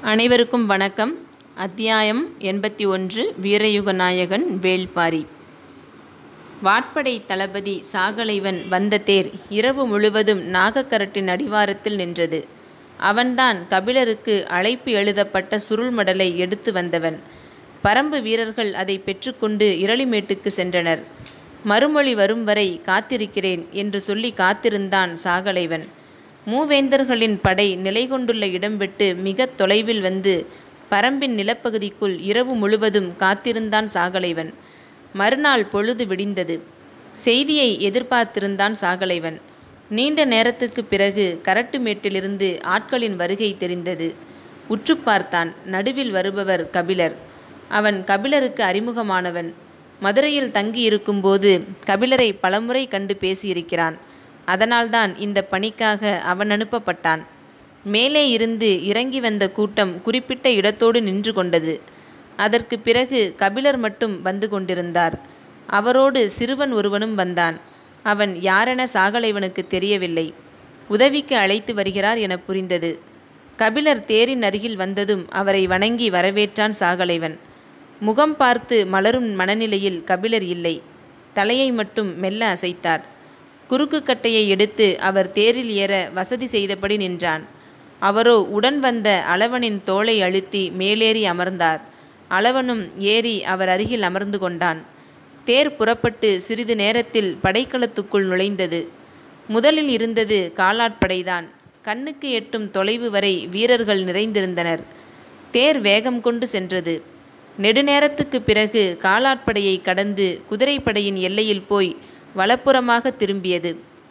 அனைவருக்கும் வணக்கம் அத்தியாயம் எண்பத்தி ஒன்று வீரயுக நாயகன் வேள்பாரி வாட்படை தளபதி சாகலைவன் வந்த தேர் இரவு முழுவதும் நாகக்கரட்டின் அடிவாரத்தில் நின்றது அவன்தான் கபிலருக்கு அழைப்பு எழுதப்பட்ட சுருள்மடலை எடுத்து வந்தவன் பரம்பு வீரர்கள் அதை பெற்றுக்கொண்டு இரளிமேட்டுக்கு சென்றனர் மறுமொழி வரும் வரை காத்திருக்கிறேன் என்று சொல்லி காத்திருந்தான் சாகலைவன் மூவேந்தர்களின் படை நிலை கொண்டுள்ள இடம் விட்டு மிக தொலைவில் வந்து பரம்பின் நிலப்பகுதிக்குள் இரவு முழுவதும் காத்திருந்தான் சாகலைவன் மறுநாள் பொழுது விடிந்தது செய்தியை எதிர்பார்த்திருந்தான் சாகலைவன் நீண்ட நேரத்துக்கு பிறகு கரட்டுமேட்டிலிருந்து ஆட்களின் வருகை தெரிந்தது உற்று பார்த்தான் நடுவில் வருபவர் கபிலர் அவன் கபிலருக்கு அறிமுகமானவன் மதுரையில் தங்கியிருக்கும்போது கபிலரை பலமுறை கண்டு பேசியிருக்கிறான் அதனால்தான் இந்த பணிக்காக அவன் அனுப்பப்பட்டான் மேலே இருந்து இறங்கி வந்த கூட்டம் குறிப்பிட்ட இடத்தோடு நின்று கொண்டது அதற்கு பிறகு கபிலர் மட்டும் வந்து கொண்டிருந்தார் அவரோடு சிறுவன் ஒருவனும் வந்தான் அவன் யாரென சாகலைவனுக்கு தெரியவில்லை உதவிக்கு அழைத்து வருகிறார் என புரிந்தது கபிலர் தேரின் அருகில் வந்ததும் அவரை வணங்கி வரவேற்றான் சாகலைவன் முகம் பார்த்து மலரும் மனநிலையில் கபிலர் இல்லை தலையை மட்டும் மெல்ல அசைத்தார் குறுக்கு கட்டையை எடுத்து அவர் தேரில் ஏற வசதி செய்தபடி நின்றான் அவரோ உடன் வந்த அளவனின் தோளை அழுத்தி மேலேறி அமர்ந்தார் அளவனும் ஏறி அவர் அருகில் அமர்ந்து கொண்டான் தேர் புறப்பட்டு சிறிது நேரத்தில் படைக்களத்துக்குள் நுழைந்தது முதலில் இருந்தது காலாட்படைதான் கண்ணுக்கு எட்டும் தொலைவு வரை வீரர்கள் நிறைந்திருந்தனர் தேர் வேகம் கொண்டு சென்றது நெடுநேரத்துக்கு பிறகு காலாட்படையை கடந்து குதிரைப்படையின் எல்லையில் போய் வலப்புறமாக திரும்பியது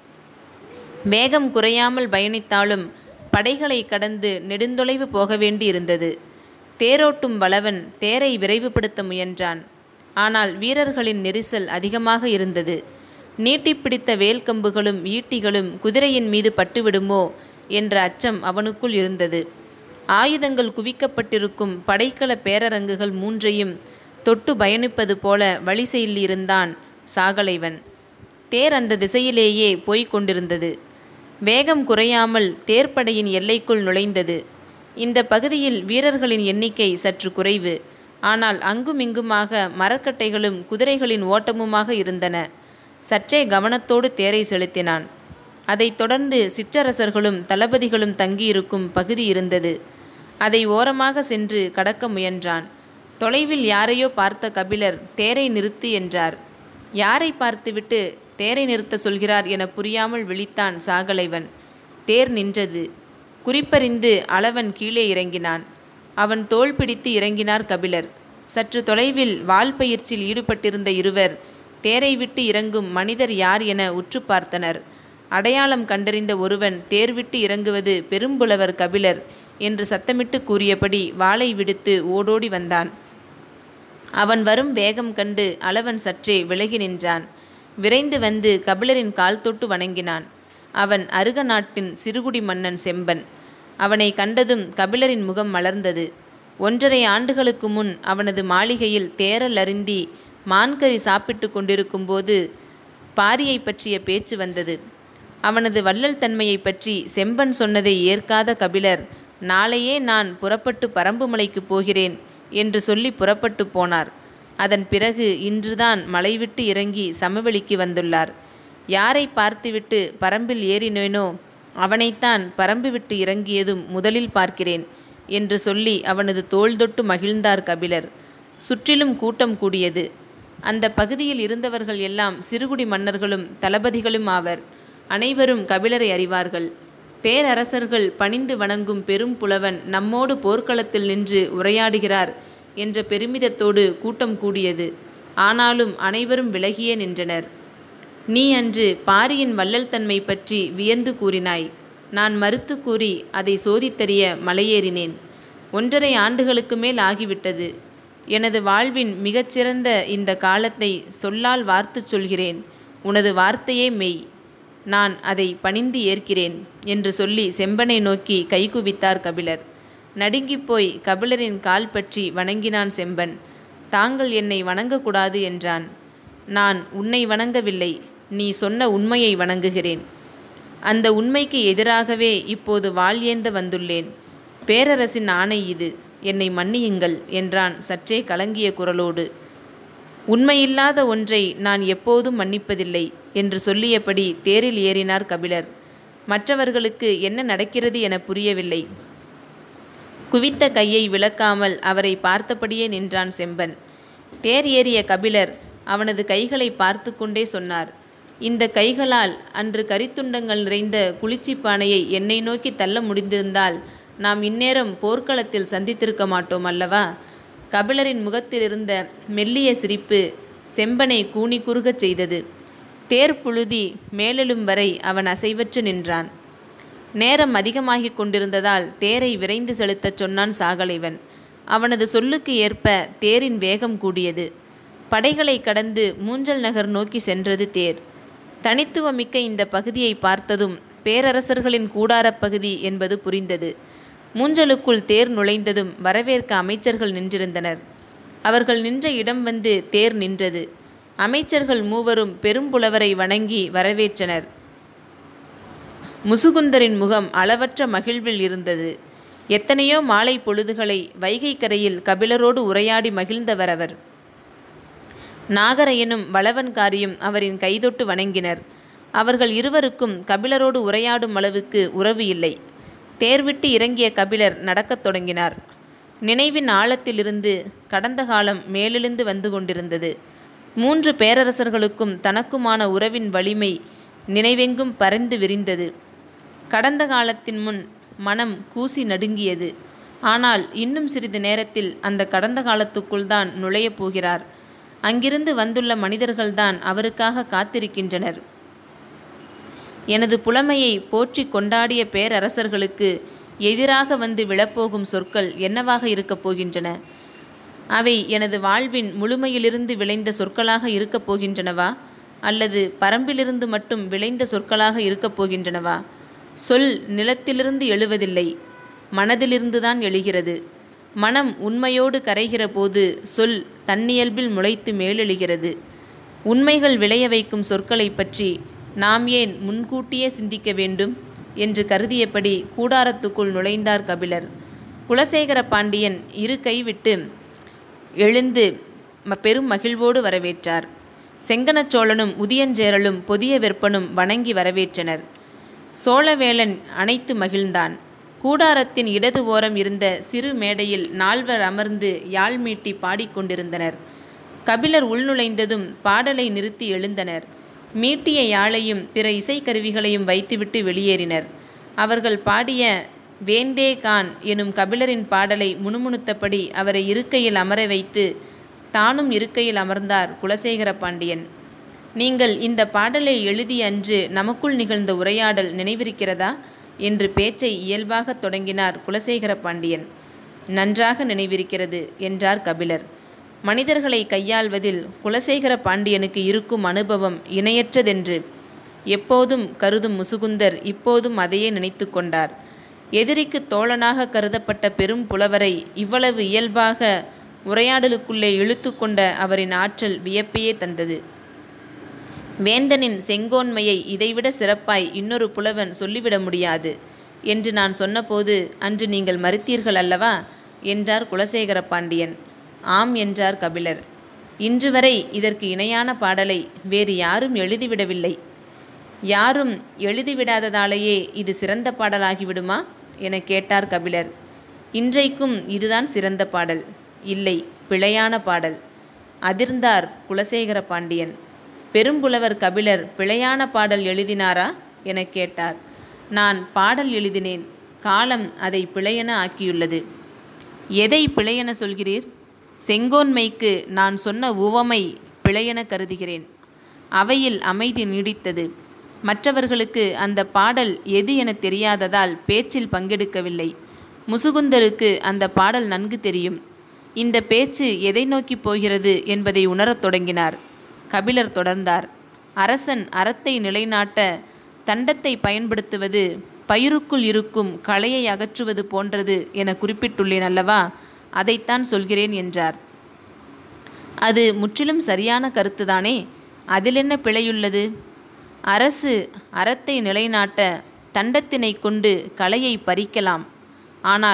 வேகம் குறையாமல் பயணித்தாலும் படைகளை கடந்து நெடுந்தொலைவு போக வேண்டியிருந்தது தேரோட்டும் வளவன் தேரை விரைவுபடுத்த முயன்றான் ஆனால் வீரர்களின் நெரிசல் அதிகமாக இருந்தது நீட்டிப்பிடித்த வேல்கம்புகளும் ஈட்டிகளும் குதிரையின் மீது பட்டுவிடுமோ என்ற அச்சம் அவனுக்குள் இருந்தது ஆயுதங்கள் குவிக்கப்பட்டிருக்கும் படைக்கல பேரரங்குகள் மூன்றையும் தொட்டு பயணிப்பது போல வழி இருந்தான் சாகலைவன் தேர் அந்த திசையிலேயே போய்க் கொண்டிருந்தது வேகம் குறையாமல் தேர்ப்படையின் எல்லைக்குள் நுழைந்தது இந்த பகுதியில் வீரர்களின் எண்ணிக்கை சற்று குறைவு ஆனால் அங்குமிங்குமாக மரக்கட்டைகளும் குதிரைகளின் ஓட்டமுமாக இருந்தன சற்றே கவனத்தோடு தேரை செலுத்தினான் அதைத் தொடர்ந்து சிற்றரசர்களும் தளபதிகளும் தங்கியிருக்கும் பகுதி இருந்தது அதை ஓரமாக சென்று கடக்க முயன்றான் தொலைவில் யாரையோ பார்த்த கபிலர் தேரை நிறுத்து என்றார் யாரை பார்த்துவிட்டு தேரை நிறுத்த சொல்கிறார் என புரியாமல் விழித்தான் சாகலைவன் தேர் நின்றது குறிப்பறிந்து அளவன் கீழே இறங்கினான் அவன் தோள் பிடித்து இறங்கினார் கபிலர் சற்று தொலைவில் வால் பயிற்சியில் ஈடுபட்டிருந்த இருவர் தேரை விட்டு இறங்கும் மனிதர் யார் என உற்று பார்த்தனர் அடையாளம் கண்டறிந்த ஒருவன் தேர் விட்டு இறங்குவது பெரும்புலவர் கபிலர் என்று சத்தமிட்டு கூறியபடி வாளை விடுத்து ஓடோடி வந்தான் அவன் வரும் வேகம் கண்டு அளவன் சற்றே விலகி நின்றான் விரைந்து வந்து கபிலரின் கால் தொட்டு வணங்கினான் அவன் அருக நாட்டின் சிறுகுடி மன்னன் செம்பன் அவனை கண்டதும் கபிலரின் முகம் மலர்ந்தது ஒன்றரை ஆண்டுகளுக்கு முன் அவனது மாளிகையில் தேரல் அருந்தி மான்கறி சாப்பிட்டு கொண்டிருக்கும்போது பாரியை பற்றிய பேச்சு வந்தது அவனது வள்ளல் தன்மையை பற்றி செம்பன் சொன்னதை ஏற்காத கபிலர் நாளையே நான் புறப்பட்டு பரம்புமலைக்கு போகிறேன் என்று சொல்லி புறப்பட்டு போனார் அதன் பிறகு இன்றுதான் மலை விட்டு இறங்கி சமவெளிக்கு வந்துள்ளார் யாரை பார்த்துவிட்டு பரம்பில் ஏறினேனோ அவனைத்தான் பரம்பு விட்டு இறங்கியதும் முதலில் பார்க்கிறேன் என்று சொல்லி அவனது தோள் தொட்டு மகிழ்ந்தார் கபிலர் சுற்றிலும் கூட்டம் கூடியது அந்த பகுதியில் இருந்தவர்கள் எல்லாம் சிறுகுடி மன்னர்களும் தளபதிகளும் ஆவர் அனைவரும் கபிலரை அறிவார்கள் பேரரசர்கள் பணிந்து வணங்கும் பெரும் புலவன் நம்மோடு போர்க்களத்தில் நின்று உரையாடுகிறார் என்ற பெருமிதத்தோடு கூட்டம் கூடியது ஆனாலும் அனைவரும் விலகியே நின்றனர் நீ அன்று பாரியின் வள்ளல் தன்மை பற்றி வியந்து கூறினாய் நான் மறுத்து கூறி அதை சோதித்தறிய மலையேறினேன் ஒன்றரை ஆண்டுகளுக்கு மேல் ஆகிவிட்டது எனது வாழ்வின் மிகச்சிறந்த இந்த காலத்தை சொல்லால் வார்த்து சொல்கிறேன் உனது வார்த்தையே மெய் நான் அதை பணிந்து ஏற்கிறேன் என்று சொல்லி செம்பனை நோக்கி கைகுவித்தார் கபிலர் நடுங்கிப் போய் கபிலரின் கால் பற்றி வணங்கினான் செம்பன் தாங்கள் என்னை வணங்கக்கூடாது என்றான் நான் உன்னை வணங்கவில்லை நீ சொன்ன உண்மையை வணங்குகிறேன் அந்த உண்மைக்கு எதிராகவே இப்போது வாள் ஏந்த வந்துள்ளேன் பேரரசின் ஆணை இது என்னை மன்னியுங்கள் என்றான் சற்றே கலங்கிய குரலோடு உண்மையில்லாத ஒன்றை நான் எப்போதும் மன்னிப்பதில்லை என்று சொல்லியபடி தேரில் ஏறினார் கபிலர் மற்றவர்களுக்கு என்ன நடக்கிறது என புரியவில்லை குவித்த கையை விளக்காமல் அவரை பார்த்தபடியே நின்றான் செம்பன் தேர் ஏறிய கபிலர் அவனது கைகளை பார்த்து கொண்டே சொன்னார் இந்த கைகளால் அன்று கரித்துண்டங்கள் நிறைந்த குளிர்ச்சிப்பானையை என்னை நோக்கி தள்ள முடிந்திருந்தால் நாம் இந்நேரம் போர்க்களத்தில் சந்தித்திருக்க மாட்டோம் அல்லவா கபிலரின் முகத்தில் இருந்த மெல்லிய சிரிப்பு செம்பனை கூனி குறுகச் செய்தது தேர் புழுதி மேலெழும் வரை அவன் அசைவற்று நின்றான் நேரம் அதிகமாகிக் கொண்டிருந்ததால் தேரை விரைந்து செலுத்தச் சொன்னான் சாகலைவன் அவனது சொல்லுக்கு ஏற்ப தேரின் வேகம் கூடியது படைகளை கடந்து மூஞ்சல் நகர் நோக்கி சென்றது தேர் தனித்துவமிக்க இந்த பகுதியை பார்த்ததும் பேரரசர்களின் கூடாரப் பகுதி என்பது புரிந்தது மூஞ்சலுக்குள் தேர் நுழைந்ததும் வரவேற்க அமைச்சர்கள் நின்றிருந்தனர் அவர்கள் நின்ற இடம் வந்து தேர் நின்றது அமைச்சர்கள் மூவரும் பெரும்புலவரை வணங்கி வரவேற்றனர் முசுகுந்தரின் முகம் அளவற்ற மகிழ்வில் இருந்தது எத்தனையோ மாலை பொழுதுகளை வைகை கரையில் கபிலரோடு உரையாடி மகிழ்ந்தவர் அவர் நாகரையனும் வளவன்காரியும் அவரின் கைதொட்டு வணங்கினர் அவர்கள் இருவருக்கும் கபிலரோடு உரையாடும் அளவுக்கு உறவு இல்லை தேர்விட்டு இறங்கிய கபிலர் நடக்கத் தொடங்கினார் நினைவின் ஆழத்திலிருந்து கடந்த காலம் மேலெழுந்து வந்து கொண்டிருந்தது மூன்று பேரரசர்களுக்கும் தனக்குமான உறவின் வலிமை நினைவெங்கும் பறந்து விரிந்தது கடந்த காலத்தின் முன் மனம் கூசி நடுங்கியது ஆனால் இன்னும் சிறிது நேரத்தில் அந்த கடந்த காலத்துக்குள் தான் நுழையப் போகிறார் அங்கிருந்து வந்துள்ள மனிதர்கள்தான் அவருக்காக காத்திருக்கின்றனர் எனது புலமையை போற்றி கொண்டாடிய பேரரசர்களுக்கு எதிராக வந்து விழப்போகும் சொற்கள் என்னவாக இருக்கப் போகின்றன அவை எனது வாழ்வின் முழுமையிலிருந்து விளைந்த சொற்களாக இருக்கப் போகின்றனவா அல்லது பரம்பிலிருந்து மட்டும் விளைந்த சொற்களாக இருக்கப் போகின்றனவா சொல் நிலத்திலிருந்து எழுவதில்லை மனதிலிருந்துதான் எழுகிறது மனம் உண்மையோடு கரைகிற போது சொல் தன்னியல்பில் முளைத்து மேலெழுகிறது உண்மைகள் விளைய வைக்கும் சொற்களை பற்றி நாம் ஏன் முன்கூட்டியே சிந்திக்க வேண்டும் என்று கருதியபடி கூடாரத்துக்குள் நுழைந்தார் கபிலர் குலசேகர பாண்டியன் இரு கைவிட்டு எழுந்து ம- பெரும் மகிழ்வோடு வரவேற்றார் செங்கனச்சோழனும் உதியஞ்சேரலும் புதிய வெப்பனும் வணங்கி வரவேற்றனர் சோழவேளன் அனைத்து மகிழ்ந்தான் கூடாரத்தின் இடது ஓரம் இருந்த சிறு மேடையில் நால்வர் அமர்ந்து யாழ் மீட்டி பாடிக்கொண்டிருந்தனர் கபிலர் உள்நுழைந்ததும் பாடலை நிறுத்தி எழுந்தனர் மீட்டிய யாழையும் பிற இசைக்கருவிகளையும் வைத்துவிட்டு வெளியேறினர் அவர்கள் பாடிய வேந்தே கான் எனும் கபிலரின் பாடலை முணுமுணுத்தபடி அவரை இருக்கையில் அமர வைத்து தானும் இருக்கையில் அமர்ந்தார் குலசேகர பாண்டியன் நீங்கள் இந்த பாடலை எழுதிய அன்று நமக்குள் நிகழ்ந்த உரையாடல் நினைவிருக்கிறதா என்று பேச்சை இயல்பாகத் தொடங்கினார் குலசேகர பாண்டியன் நன்றாக நினைவிருக்கிறது என்றார் கபிலர் மனிதர்களை கையாள்வதில் குலசேகர பாண்டியனுக்கு இருக்கும் அனுபவம் இணையற்றதென்று எப்போதும் கருதும் முசுகுந்தர் இப்போதும் அதையே நினைத்து கொண்டார் எதிரிக்கு தோழனாக கருதப்பட்ட பெரும் புலவரை இவ்வளவு இயல்பாக உரையாடலுக்குள்ளே இழுத்து கொண்ட அவரின் ஆற்றல் வியப்பையே தந்தது வேந்தனின் செங்கோன்மையை இதைவிட சிறப்பாய் இன்னொரு புலவன் சொல்லிவிட முடியாது என்று நான் சொன்னபோது அன்று நீங்கள் மறுத்தீர்கள் அல்லவா என்றார் குலசேகர பாண்டியன் ஆம் என்றார் கபிலர் இன்று வரை இதற்கு இணையான பாடலை வேறு யாரும் எழுதிவிடவில்லை யாரும் எழுதிவிடாததாலேயே இது சிறந்த பாடலாகிவிடுமா என கேட்டார் கபிலர் இன்றைக்கும் இதுதான் சிறந்த பாடல் இல்லை பிழையான பாடல் அதிர்ந்தார் குலசேகர பாண்டியன் பெரும்புலவர் கபிலர் பிழையான பாடல் எழுதினாரா எனக் கேட்டார் நான் பாடல் எழுதினேன் காலம் அதை பிழையென ஆக்கியுள்ளது எதை பிழையென சொல்கிறீர் செங்கோன்மைக்கு நான் சொன்ன உவமை பிழையென கருதுகிறேன் அவையில் அமைதி நீடித்தது மற்றவர்களுக்கு அந்த பாடல் எது என தெரியாததால் பேச்சில் பங்கெடுக்கவில்லை முசுகுந்தருக்கு அந்த பாடல் நன்கு தெரியும் இந்த பேச்சு எதை நோக்கி போகிறது என்பதை உணரத் தொடங்கினார் கபிலர் தொடர்ந்தார் அரசன் அறத்தை நிலைநாட்ட தண்டத்தை பயன்படுத்துவது பயிருக்குள் இருக்கும் களையை அகற்றுவது போன்றது என குறிப்பிட்டுள்ளேன் அல்லவா அதைத்தான் சொல்கிறேன் என்றார் அது முற்றிலும் சரியான கருத்துதானே அதிலென்ன பிழையுள்ளது அரசு அறத்தை நிலைநாட்ட தண்டத்தினை கொண்டு கலையை பறிக்கலாம் ஆனால்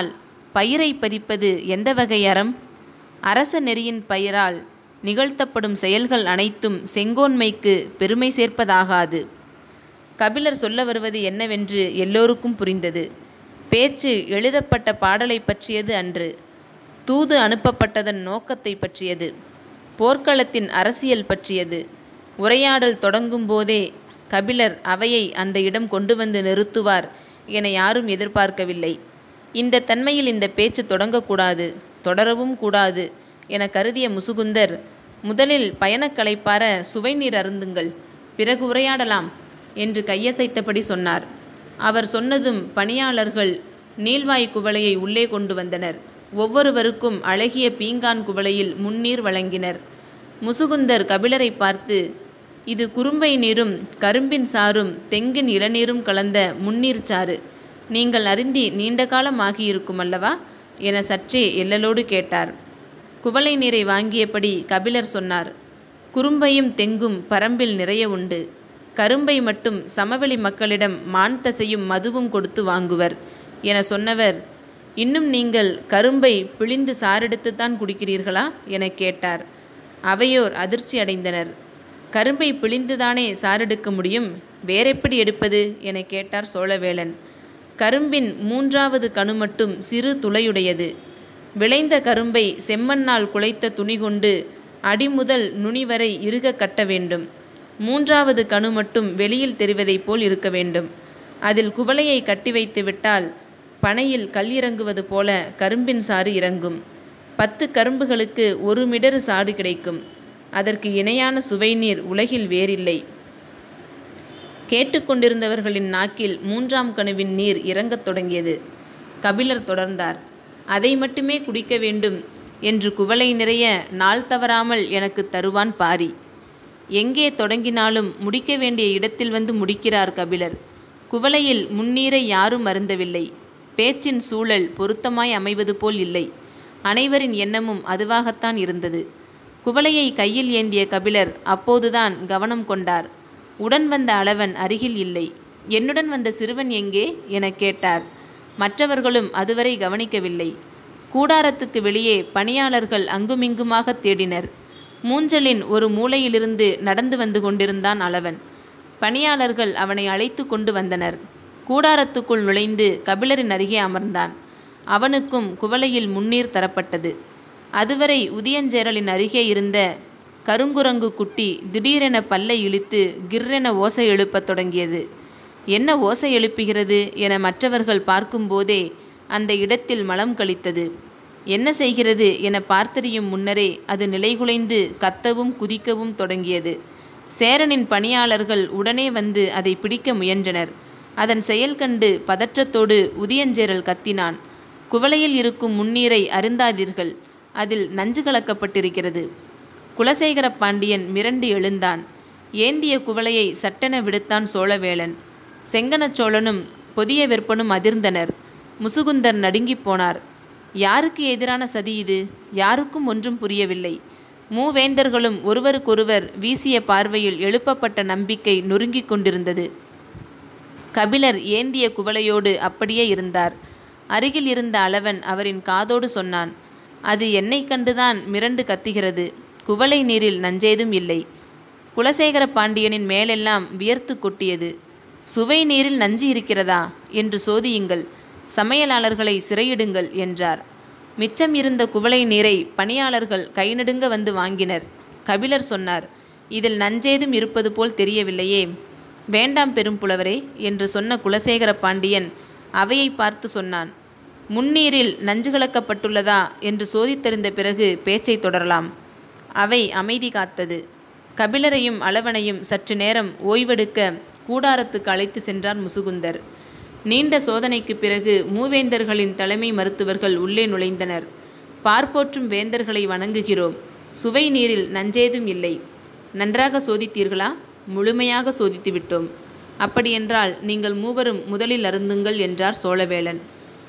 பயிரை பறிப்பது எந்த வகை அறம் அரச நெறியின் பயிரால் நிகழ்த்தப்படும் செயல்கள் அனைத்தும் செங்கோன்மைக்கு பெருமை சேர்ப்பதாகாது கபிலர் சொல்ல வருவது என்னவென்று எல்லோருக்கும் புரிந்தது பேச்சு எழுதப்பட்ட பாடலை பற்றியது அன்று தூது அனுப்பப்பட்டதன் நோக்கத்தை பற்றியது போர்க்களத்தின் அரசியல் பற்றியது உரையாடல் தொடங்கும் போதே கபிலர் அவையை அந்த இடம் கொண்டு வந்து நிறுத்துவார் என யாரும் எதிர்பார்க்கவில்லை இந்த தன்மையில் இந்த பேச்சு தொடங்கக்கூடாது தொடரவும் கூடாது என கருதிய முசுகுந்தர் முதலில் பயணக்களைப்பார சுவை நீர் அருந்துங்கள் பிறகு உரையாடலாம் என்று கையசைத்தபடி சொன்னார் அவர் சொன்னதும் பணியாளர்கள் நீள்வாய் குவளையை உள்ளே கொண்டு வந்தனர் ஒவ்வொருவருக்கும் அழகிய பீங்கான் குவளையில் முன்னீர் வழங்கினர் முசுகுந்தர் கபிலரை பார்த்து இது குறும்பை நீரும் கரும்பின் சாறும் தெங்கின் இளநீரும் கலந்த முன்னீர் சாறு நீங்கள் அருந்தி நீண்ட காலம் ஆகியிருக்கும் அல்லவா என சற்றே எல்லலோடு கேட்டார் குவளை நீரை வாங்கியபடி கபிலர் சொன்னார் குறும்பையும் தெங்கும் பரம்பில் நிறைய உண்டு கரும்பை மட்டும் சமவெளி மக்களிடம் மான் தசையும் மதுவும் கொடுத்து வாங்குவர் என சொன்னவர் இன்னும் நீங்கள் கரும்பை பிழிந்து சாரெடுத்துத்தான் குடிக்கிறீர்களா என கேட்டார் அவையோர் அதிர்ச்சி அடைந்தனர் கரும்பை பிழிந்துதானே சாரெடுக்க முடியும் வேறெப்படி எடுப்பது என கேட்டார் சோழவேளன் கரும்பின் மூன்றாவது கணு மட்டும் சிறு துளையுடையது விளைந்த கரும்பை செம்மண்ணால் குலைத்த துணி கொண்டு அடிமுதல் நுனி வரை இறுக கட்ட வேண்டும் மூன்றாவது கணு மட்டும் வெளியில் தெரிவதைப் போல் இருக்க வேண்டும் அதில் குவளையை கட்டி வைத்து விட்டால் பனையில் கல் இறங்குவது போல கரும்பின் சாறு இறங்கும் பத்து கரும்புகளுக்கு ஒரு மிடறு சாறு கிடைக்கும் அதற்கு இணையான சுவைநீர் உலகில் வேறில்லை கேட்டுக்கொண்டிருந்தவர்களின் நாக்கில் மூன்றாம் கணுவின் நீர் இறங்கத் தொடங்கியது கபிலர் தொடர்ந்தார் அதை மட்டுமே குடிக்க வேண்டும் என்று குவளை நிறைய நாள் தவறாமல் எனக்கு தருவான் பாரி எங்கே தொடங்கினாலும் முடிக்க வேண்டிய இடத்தில் வந்து முடிக்கிறார் கபிலர் குவளையில் முன்னீரை யாரும் அருந்தவில்லை பேச்சின் சூழல் பொருத்தமாய் அமைவது போல் இல்லை அனைவரின் எண்ணமும் அதுவாகத்தான் இருந்தது குவளையை கையில் ஏந்திய கபிலர் அப்போதுதான் கவனம் கொண்டார் உடன் வந்த அளவன் அருகில் இல்லை என்னுடன் வந்த சிறுவன் எங்கே எனக் கேட்டார் மற்றவர்களும் அதுவரை கவனிக்கவில்லை கூடாரத்துக்கு வெளியே பணியாளர்கள் அங்குமிங்குமாக தேடினர் மூஞ்சலின் ஒரு மூலையிலிருந்து நடந்து வந்து கொண்டிருந்தான் அளவன் பணியாளர்கள் அவனை அழைத்து கொண்டு வந்தனர் கூடாரத்துக்குள் நுழைந்து கபிலரின் அருகே அமர்ந்தான் அவனுக்கும் குவளையில் முன்னீர் தரப்பட்டது அதுவரை உதியஞ்சேரலின் அருகே இருந்த கருங்குரங்கு குட்டி திடீரென பல்லை இழுத்து கிர்ரென ஓசை எழுப்பத் தொடங்கியது என்ன ஓசை எழுப்புகிறது என மற்றவர்கள் பார்க்கும்போதே அந்த இடத்தில் மலம் கழித்தது என்ன செய்கிறது என பார்த்தறியும் முன்னரே அது நிலைகுலைந்து கத்தவும் குதிக்கவும் தொடங்கியது சேரனின் பணியாளர்கள் உடனே வந்து அதை பிடிக்க முயன்றனர் அதன் செயல் கண்டு பதற்றத்தோடு உதியஞ்சேரல் கத்தினான் குவளையில் இருக்கும் முன்னீரை அருந்தாதீர்கள் அதில் நஞ்சு கலக்கப்பட்டிருக்கிறது குலசேகர பாண்டியன் மிரண்டு எழுந்தான் ஏந்திய குவளையை சட்டென விடுத்தான் சோழவேளன் செங்கனச் சோழனும் பொதிய வெற்பனும் அதிர்ந்தனர் முசுகுந்தர் நடுங்கிப் போனார் யாருக்கு எதிரான சதி இது யாருக்கும் ஒன்றும் புரியவில்லை மூவேந்தர்களும் ஒருவருக்கொருவர் வீசிய பார்வையில் எழுப்பப்பட்ட நம்பிக்கை நொறுங்கிக் கொண்டிருந்தது கபிலர் ஏந்திய குவளையோடு அப்படியே இருந்தார் அருகில் இருந்த அளவன் அவரின் காதோடு சொன்னான் அது என்னை கண்டுதான் மிரண்டு கத்துகிறது குவளை நீரில் நஞ்சேதும் இல்லை குலசேகர பாண்டியனின் மேலெல்லாம் வியர்த்து கொட்டியது சுவை நீரில் நஞ்சு இருக்கிறதா என்று சோதியுங்கள் சமையலாளர்களை சிறையிடுங்கள் என்றார் மிச்சம் இருந்த குவளை நீரை பணியாளர்கள் கைநடுங்க வந்து வாங்கினர் கபிலர் சொன்னார் இதில் நஞ்சேதும் இருப்பது போல் தெரியவில்லையே வேண்டாம் பெரும் புலவரே என்று சொன்ன குலசேகர பாண்டியன் அவையை பார்த்து சொன்னான் முன்னீரில் நஞ்சு கலக்கப்பட்டுள்ளதா என்று சோதித்தறிந்த பிறகு பேச்சை தொடரலாம் அவை அமைதி காத்தது கபிலரையும் அளவனையும் சற்று நேரம் ஓய்வெடுக்க கூடாரத்துக்கு அழைத்து சென்றார் முசுகுந்தர் நீண்ட சோதனைக்கு பிறகு மூவேந்தர்களின் தலைமை மருத்துவர்கள் உள்ளே நுழைந்தனர் பார்ப்போற்றும் வேந்தர்களை வணங்குகிறோம் சுவை நீரில் நஞ்சேதும் இல்லை நன்றாக சோதித்தீர்களா முழுமையாக சோதித்து விட்டோம் அப்படியென்றால் நீங்கள் மூவரும் முதலில் அருந்துங்கள் என்றார் சோழவேளன்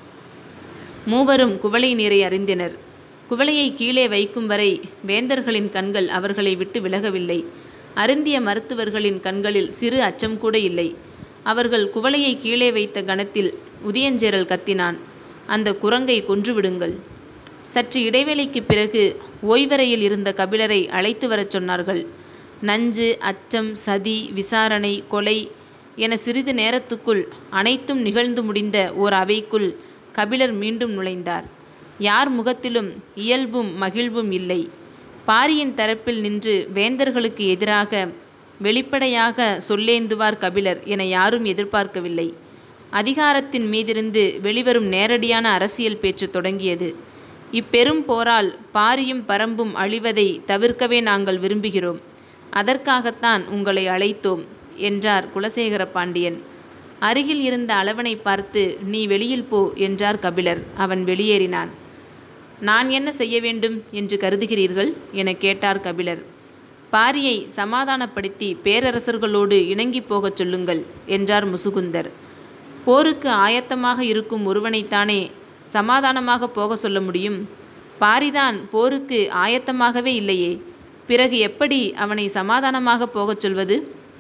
மூவரும் குவளை நீரை அறிந்தினர் குவளையை கீழே வைக்கும் வரை வேந்தர்களின் கண்கள் அவர்களை விட்டு விலகவில்லை அருந்திய மருத்துவர்களின் கண்களில் சிறு அச்சம் கூட இல்லை அவர்கள் குவளையை கீழே வைத்த கணத்தில் உதியஞ்சேரல் கத்தினான் அந்த குரங்கை கொன்றுவிடுங்கள் சற்று இடைவேளைக்கு பிறகு ஓய்வறையில் இருந்த கபிலரை அழைத்து வரச் சொன்னார்கள் நஞ்சு அச்சம் சதி விசாரணை கொலை என சிறிது நேரத்துக்குள் அனைத்தும் நிகழ்ந்து முடிந்த ஓர் அவைக்குள் கபிலர் மீண்டும் நுழைந்தார் யார் முகத்திலும் இயல்பும் மகிழ்வும் இல்லை பாரியின் தரப்பில் நின்று வேந்தர்களுக்கு எதிராக வெளிப்படையாக சொல்லேந்துவார் கபிலர் என யாரும் எதிர்பார்க்கவில்லை அதிகாரத்தின் மீதிருந்து வெளிவரும் நேரடியான அரசியல் பேச்சு தொடங்கியது இப்பெரும் போரால் பாரியும் பரம்பும் அழிவதை தவிர்க்கவே நாங்கள் விரும்புகிறோம் அதற்காகத்தான் உங்களை அழைத்தோம் என்றார் குலசேகர பாண்டியன் அருகில் இருந்த அளவனை பார்த்து நீ வெளியில் போ என்றார் கபிலர் அவன் வெளியேறினான் நான் என்ன செய்ய வேண்டும் என்று கருதுகிறீர்கள் என கேட்டார் கபிலர் பாரியை சமாதானப்படுத்தி பேரரசர்களோடு இணங்கி போகச் சொல்லுங்கள் என்றார் முசுகுந்தர் போருக்கு ஆயத்தமாக இருக்கும் ஒருவனைத்தானே சமாதானமாக போக சொல்ல முடியும் பாரிதான் போருக்கு ஆயத்தமாகவே இல்லையே பிறகு எப்படி அவனை சமாதானமாக போகச் சொல்வது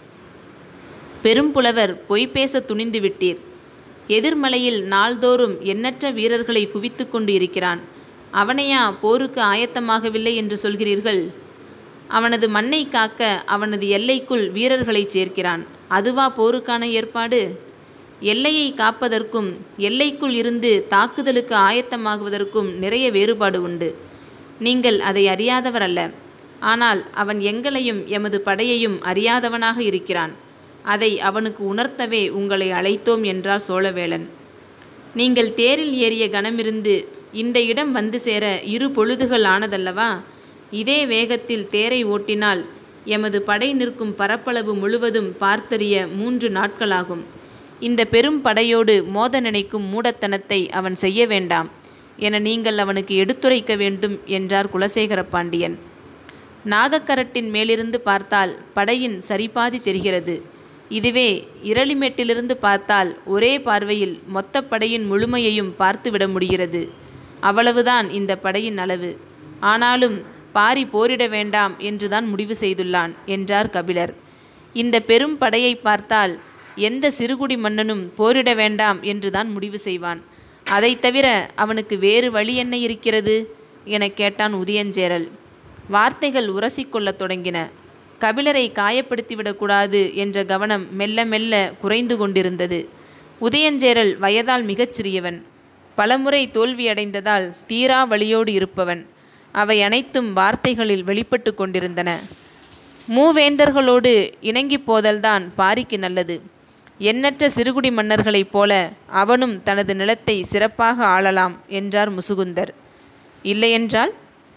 பெரும்புலவர் பொய் பேச துணிந்து விட்டீர் எதிர்மலையில் நாள்தோறும் எண்ணற்ற வீரர்களை குவித்து கொண்டு இருக்கிறான் அவனையா போருக்கு ஆயத்தமாகவில்லை என்று சொல்கிறீர்கள் அவனது மண்ணை காக்க அவனது எல்லைக்குள் வீரர்களை சேர்க்கிறான் அதுவா போருக்கான ஏற்பாடு எல்லையை காப்பதற்கும் எல்லைக்குள் இருந்து தாக்குதலுக்கு ஆயத்தமாகுவதற்கும் நிறைய வேறுபாடு உண்டு நீங்கள் அதை அறியாதவர் அல்ல ஆனால் அவன் எங்களையும் எமது படையையும் அறியாதவனாக இருக்கிறான் அதை அவனுக்கு உணர்த்தவே உங்களை அழைத்தோம் என்றார் சோழவேளன் நீங்கள் தேரில் ஏறிய கணமிருந்து இந்த இடம் வந்து சேர இரு பொழுதுகள் ஆனதல்லவா இதே வேகத்தில் தேரை ஓட்டினால் எமது படை நிற்கும் பரப்பளவு முழுவதும் பார்த்தறிய மூன்று நாட்களாகும் இந்த பெரும் படையோடு மோத நினைக்கும் மூடத்தனத்தை அவன் செய்ய வேண்டாம் என நீங்கள் அவனுக்கு எடுத்துரைக்க வேண்டும் என்றார் குலசேகர பாண்டியன் நாகக்கரட்டின் மேலிருந்து பார்த்தால் படையின் சரிபாதி தெரிகிறது இதுவே இரளிமேட்டிலிருந்து பார்த்தால் ஒரே பார்வையில் மொத்த படையின் முழுமையையும் பார்த்துவிட முடிகிறது அவ்வளவுதான் இந்த படையின் அளவு ஆனாலும் பாரி போரிட வேண்டாம் என்றுதான் முடிவு செய்துள்ளான் என்றார் கபிலர் இந்த பெரும் படையை பார்த்தால் எந்த சிறுகுடி மன்னனும் போரிட வேண்டாம் என்றுதான் முடிவு செய்வான் அதைத் தவிர அவனுக்கு வேறு வழி என்ன இருக்கிறது என கேட்டான் உதயஞ்சேரல் வார்த்தைகள் உரசிக்கொள்ளத் தொடங்கின கபிலரை காயப்படுத்திவிடக்கூடாது என்ற கவனம் மெல்ல மெல்ல குறைந்து கொண்டிருந்தது உதயஞ்சேரல் வயதால் மிகச் சிறியவன் பலமுறை தோல்வியடைந்ததால் தீரா வழியோடு இருப்பவன் அவை அனைத்தும் வார்த்தைகளில் வெளிப்பட்டு கொண்டிருந்தன மூவேந்தர்களோடு இணங்கி போதல்தான் பாரிக்கு நல்லது எண்ணற்ற சிறுகுடி மன்னர்களைப் போல அவனும் தனது நிலத்தை சிறப்பாக ஆளலாம் என்றார் முசுகுந்தர் இல்லையென்றால்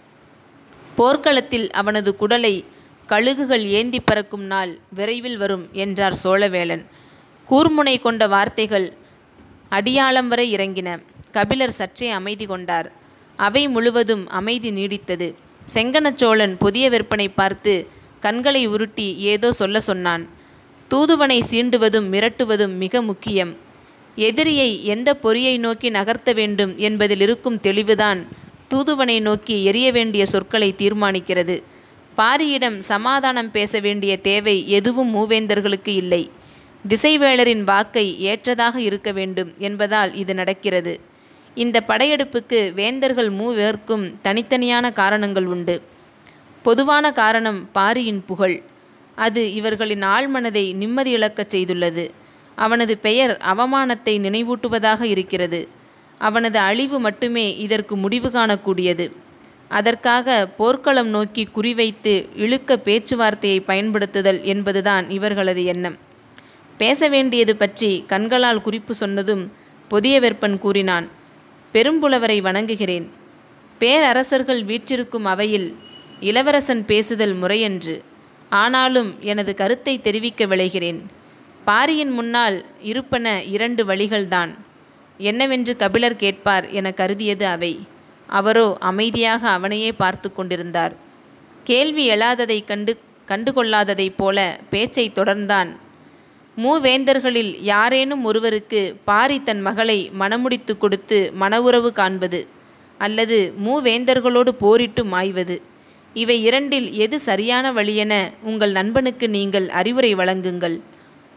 போர்க்களத்தில் அவனது குடலை கழுகுகள் ஏந்தி பறக்கும் நாள் விரைவில் வரும் என்றார் சோழவேளன் கூர்முனை கொண்ட வார்த்தைகள் அடியாளம் வரை இறங்கின கபிலர் சற்றே அமைதி கொண்டார் அவை முழுவதும் அமைதி நீடித்தது செங்கனச்சோழன் புதிய விற்பனை பார்த்து கண்களை உருட்டி ஏதோ சொல்ல சொன்னான் தூதுவனை சீண்டுவதும் மிரட்டுவதும் மிக முக்கியம் எதிரியை எந்த பொறியை நோக்கி நகர்த்த வேண்டும் என்பதில் இருக்கும் தெளிவுதான் தூதுவனை நோக்கி எரிய வேண்டிய சொற்களை தீர்மானிக்கிறது பாரியிடம் சமாதானம் பேச வேண்டிய தேவை எதுவும் மூவேந்தர்களுக்கு இல்லை திசைவேளரின் வாக்கை ஏற்றதாக இருக்க வேண்டும் என்பதால் இது நடக்கிறது இந்த படையெடுப்புக்கு வேந்தர்கள் மூவருக்கும் தனித்தனியான காரணங்கள் உண்டு பொதுவான காரணம் பாரியின் புகழ் அது இவர்களின் ஆழ்மனதை நிம்மதி இழக்கச் செய்துள்ளது அவனது பெயர் அவமானத்தை நினைவூட்டுவதாக இருக்கிறது அவனது அழிவு மட்டுமே இதற்கு முடிவு காணக்கூடியது அதற்காக போர்க்களம் நோக்கி குறிவைத்து இழுக்க பேச்சுவார்த்தையை பயன்படுத்துதல் என்பதுதான் இவர்களது எண்ணம் பேச வேண்டியது பற்றி கண்களால் குறிப்பு சொன்னதும் புதிய வெப்பன் கூறினான் பெரும்புலவரை வணங்குகிறேன் பேரரசர்கள் வீற்றிருக்கும் அவையில் இளவரசன் பேசுதல் முறையன்று ஆனாலும் எனது கருத்தை தெரிவிக்க விளைகிறேன் பாரியின் முன்னால் இருப்பன இரண்டு வழிகள்தான் என்னவென்று கபிலர் கேட்பார் என கருதியது அவை அவரோ அமைதியாக அவனையே பார்த்து கொண்டிருந்தார் கேள்வி எழாததை கண்டு கண்டுகொள்ளாததைப் போல பேச்சை தொடர்ந்தான் மூவேந்தர்களில் யாரேனும் ஒருவருக்கு பாரி தன் மகளை மணமுடித்து கொடுத்து மனவுறவு காண்பது அல்லது மூவேந்தர்களோடு போரிட்டு மாய்வது இவை இரண்டில் எது சரியான வழியென உங்கள் நண்பனுக்கு நீங்கள் அறிவுரை வழங்குங்கள்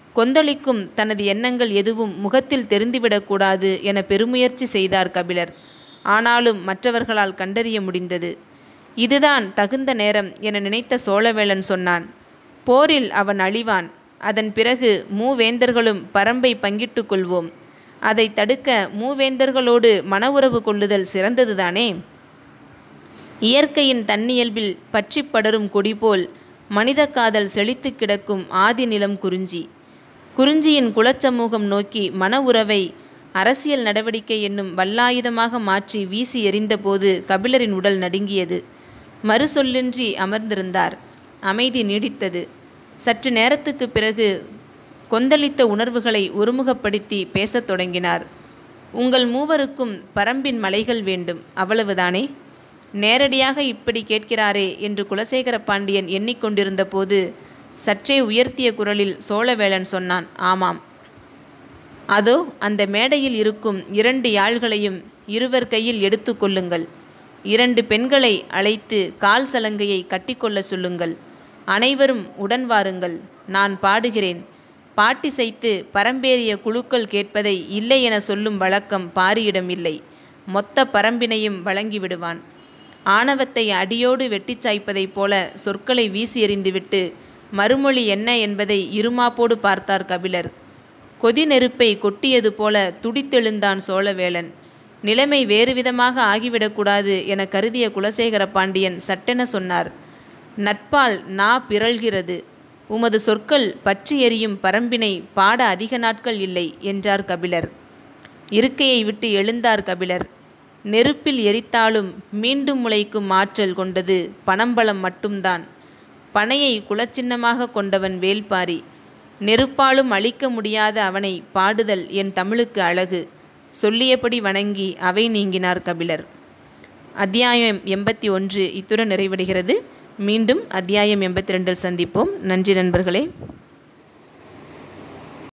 கொந்தளிக்கும் தனது எண்ணங்கள் எதுவும் முகத்தில் தெரிந்துவிடக்கூடாது என பெருமுயற்சி செய்தார் கபிலர் ஆனாலும் மற்றவர்களால் கண்டறிய முடிந்தது இதுதான் தகுந்த நேரம் என நினைத்த சோழவேளன் சொன்னான் போரில் அவன் அழிவான் அதன் பிறகு மூவேந்தர்களும் பரம்பை பங்கிட்டு கொள்வோம் அதை தடுக்க மூவேந்தர்களோடு மன உறவு கொள்ளுதல் சிறந்ததுதானே இயற்கையின் தன்னியல்பில் பற்றி படரும் கொடி போல் மனித காதல் செழித்து கிடக்கும் ஆதி நிலம் குறிஞ்சி குறிஞ்சியின் குலச்சமூகம் நோக்கி மன உறவை அரசியல் நடவடிக்கை என்னும் வல்லாயுதமாக மாற்றி வீசி எறிந்தபோது கபிலரின் உடல் நடுங்கியது மறு சொல்லின்றி அமர்ந்திருந்தார் அமைதி நீடித்தது சற்று நேரத்துக்கு பிறகு கொந்தளித்த உணர்வுகளை ஒருமுகப்படுத்தி பேசத் தொடங்கினார் உங்கள் மூவருக்கும் பரம்பின் மலைகள் வேண்டும் அவ்வளவுதானே நேரடியாக இப்படி கேட்கிறாரே என்று குலசேகர பாண்டியன் எண்ணிக்கொண்டிருந்த போது சற்றே உயர்த்திய குரலில் சோழவேளன் சொன்னான் ஆமாம் அதோ அந்த மேடையில் இருக்கும் இரண்டு யாழ்களையும் இருவர் கையில் எடுத்து கொள்ளுங்கள் இரண்டு பெண்களை அழைத்து கால் சலங்கையை கட்டிக்கொள்ளச் சொல்லுங்கள் அனைவரும் உடன் வாருங்கள் நான் பாடுகிறேன் பாட்டிசைத்து பரம்பேறிய குழுக்கள் கேட்பதை இல்லை என சொல்லும் வழக்கம் பாரியிடம் இல்லை மொத்த பரம்பினையும் வழங்கிவிடுவான் ஆணவத்தை அடியோடு வெட்டிச் சாய்ப்பதைப் போல சொற்களை வீசி எறிந்துவிட்டு மறுமொழி என்ன என்பதை இருமாப்போடு பார்த்தார் கபிலர் கொதி நெருப்பை கொட்டியது போல துடித்தெழுந்தான் சோழவேளன் நிலைமை வேறு விதமாக ஆகிவிடக்கூடாது என கருதிய குலசேகர பாண்டியன் சட்டென சொன்னார் நட்பால் நா பிறழ்கிறது உமது சொற்கள் பற்றி எரியும் பரம்பினை பாட அதிக நாட்கள் இல்லை என்றார் கபிலர் இருக்கையை விட்டு எழுந்தார் கபிலர் நெருப்பில் எரித்தாலும் மீண்டும் முளைக்கும் ஆற்றல் கொண்டது பணம்பலம் மட்டும்தான் பனையை குலச்சின்னமாக கொண்டவன் வேல்பாரி நெருப்பாலும் அழிக்க முடியாத அவனை பாடுதல் என் தமிழுக்கு அழகு சொல்லியபடி வணங்கி அவை நீங்கினார் கபிலர் அத்தியாயம் எண்பத்தி ஒன்று இத்துடன் நிறைவடைகிறது மீண்டும் அத்தியாயம் எண்பத்தி ரெண்டில் சந்திப்போம் நன்றி நண்பர்களே